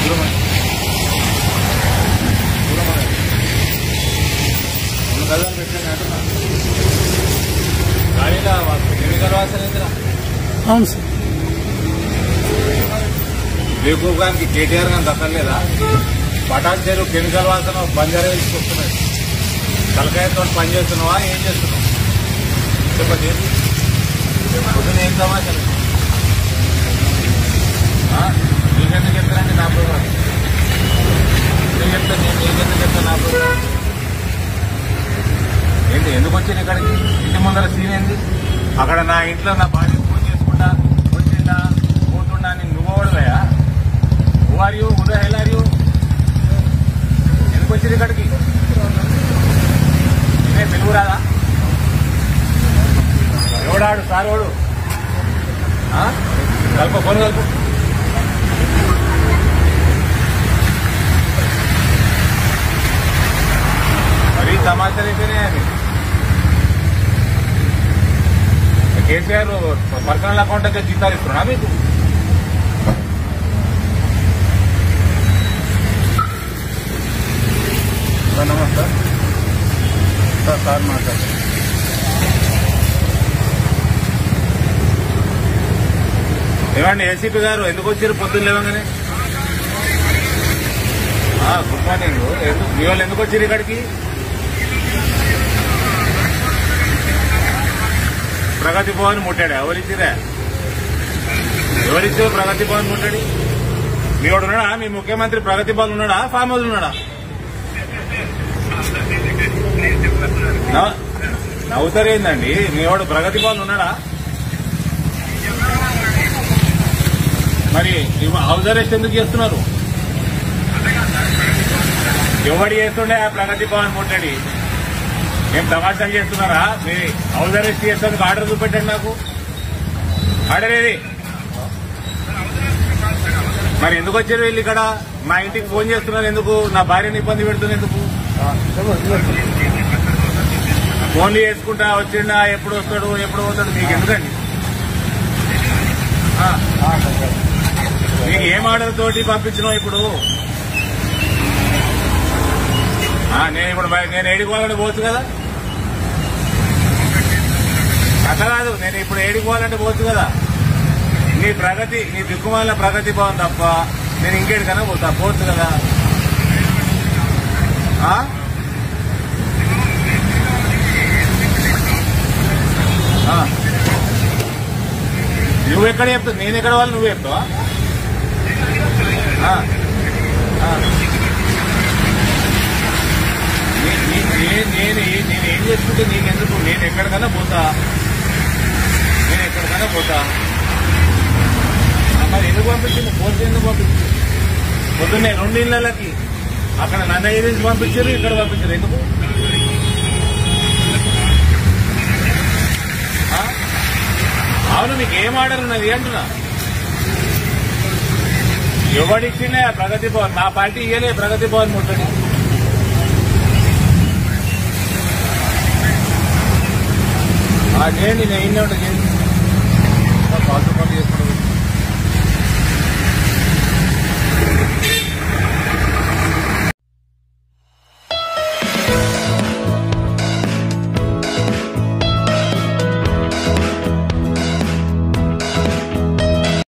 దూరమని. దూరమని. రెండు గజాలు పెట్టాను అంటున్నా గాలిలో కెమికల్ వాసన ఏందిరా అవును సార్ వేకోగానికి కేటీఆర్ గాని దక్కలేదా పటాన్ చెరువు కెమికల్ వాసన బంజారా తీసుకొస్తున్నాయి తలకాయతో పని చేస్తున్నావా ఏం చేస్తున్నావు చెప్పండి ఏంటి? పొద్దున ఏం సమాచారం ఆ? నీకెందుకు చెప్తానండి నా ప్రోగ్రాం నేను చెప్తాను నేను నీకెందుకు చెప్తాను నా ప్రోగ్రాం ఏంటి ఎందుకు వచ్చాను ఇక్కడికి ఇంటి ముందర సీన్ ఏంది అక్కడ నా ఇంట్లో నా భార్య ఫోన్ చేసుకుంటా వచ్చిందా పోతుండా అని నువ్వు ఓడదయా హూ ఆర్ యూ హుద హెల్ ఆర్ యూ ఎందుకు వచ్చింది ఇక్కడికి నేనే తెలుగు రాదా ఎవడాడు సార్ వాడు ఆ? కలుపు ఫోన్ కలుపు మరీ సమాచారం అయితేనే అది కేసీఆర్ పర్సనల్ అకౌంట్ అయితే జీతాలు ఇస్తున్నా మీకు సార్ నమస్తే సార్ సార్ మాట్లాడారు ఏమండి ఏసీపీ గారు ఎందుకు వచ్చారు పొద్దున్న లేవగానే ఆ, గుడ్ మార్నింగ్ ఎందుకు మీ వాళ్ళు ఎందుకు వచ్చారు ఇక్కడికి ప్రగతి భవన్ ముట్టాడు ఎవరిచ్చిరా ఎవరిచ్చారు ప్రగతి భవన్ ముట్టాడు మీ వాడు ఉన్నాడా మీ ముఖ్యమంత్రి ప్రగతి భవన్ ఉన్నాడా ఫామ్ హౌస్ ఉన్నాడా నవ్వు- నవ్వుతారేందండి మీ వాడు ప్రగతి భవన్ ఉన్నాడా మరి ఇవ- హౌస్ అరెస్ట్ ఎందుకు చేస్తున్నారు ఎవడు చేస్తుండే ఆ ప్రగతి భవన్ ముట్టడి ఏం తమాషాలు చేస్తున్నారా మీ హౌస్ అరెస్ట్ చేసేందుకు ఆర్డర్ చూపెట్టండి నాకు ఆర్డర్ ఏది మరి ఎందుకు వచ్చారు వీళ్ళు ఇక్కడ మా ఇంటికి ఫోన్ చేస్తున్నారు ఎందుకు నా భార్యని ఇబ్బంది పెడుతున్నారు ఎందుకు ఫోన్లు చేసుకుంటా వచ్చిండా ఎప్పుడు వస్తాడు ఎప్పుడు పోతాడు మీకు ఎందుకండి ఆ. మీకు ఏం ఆర్డర్ తోటి పంపించినావు ఇప్పుడు ఆ, నేను ఇప్పుడు బయ- నేను ఏడుకోవాలంటే పోవచ్చు కదా అట్లా కాదు నేను ఇప్పుడు ఏడుకోవాలంటే పోవచ్చు కదా నీ ప్రగతి నీ దిక్కుమాల ప్రగతి భవన్ తప్ప నేను ఇంకేటికన్నా పోతా పోవచ్చు కదా ఆ? ఆ. నువ్వు ఎక్కడ చెప్తావు నేను ఎక్కడ వాళ్ళు నువ్వు చెప్తావా ఆ. ఆ. నే- నే- నే- నేను ఏ- నేను ఏం చేసుకుంటే నీకెందుకు నేను ఎక్కడికన్నా పోతా నేను ఎక్కడికన్నా పోతా ఆ, మరి ఎందుకు పంపించింది పోతే ఎందుకు పంపించింది పొద్దున్నే రెండు ఇళ్ళకి అక్కడ నన్ను ఏజెన్సీ పంపించారు ఇక్కడ పంపించారు ఎందుకు ఆ? అవును మీకు ఏం ఆర్డర్ ఉన్నది అంటున్నా ఎవడిచ్చిండే ఆ ప్రగతి భవన్ మా పార్టీ ఇయ్యలే ప్రగతి భవన్ ముట్టడి ఆ, చేయండి నేను ఇన్నే ఉంటా చేయండి ఫాల్తూ పనులు చేసుకుంటూ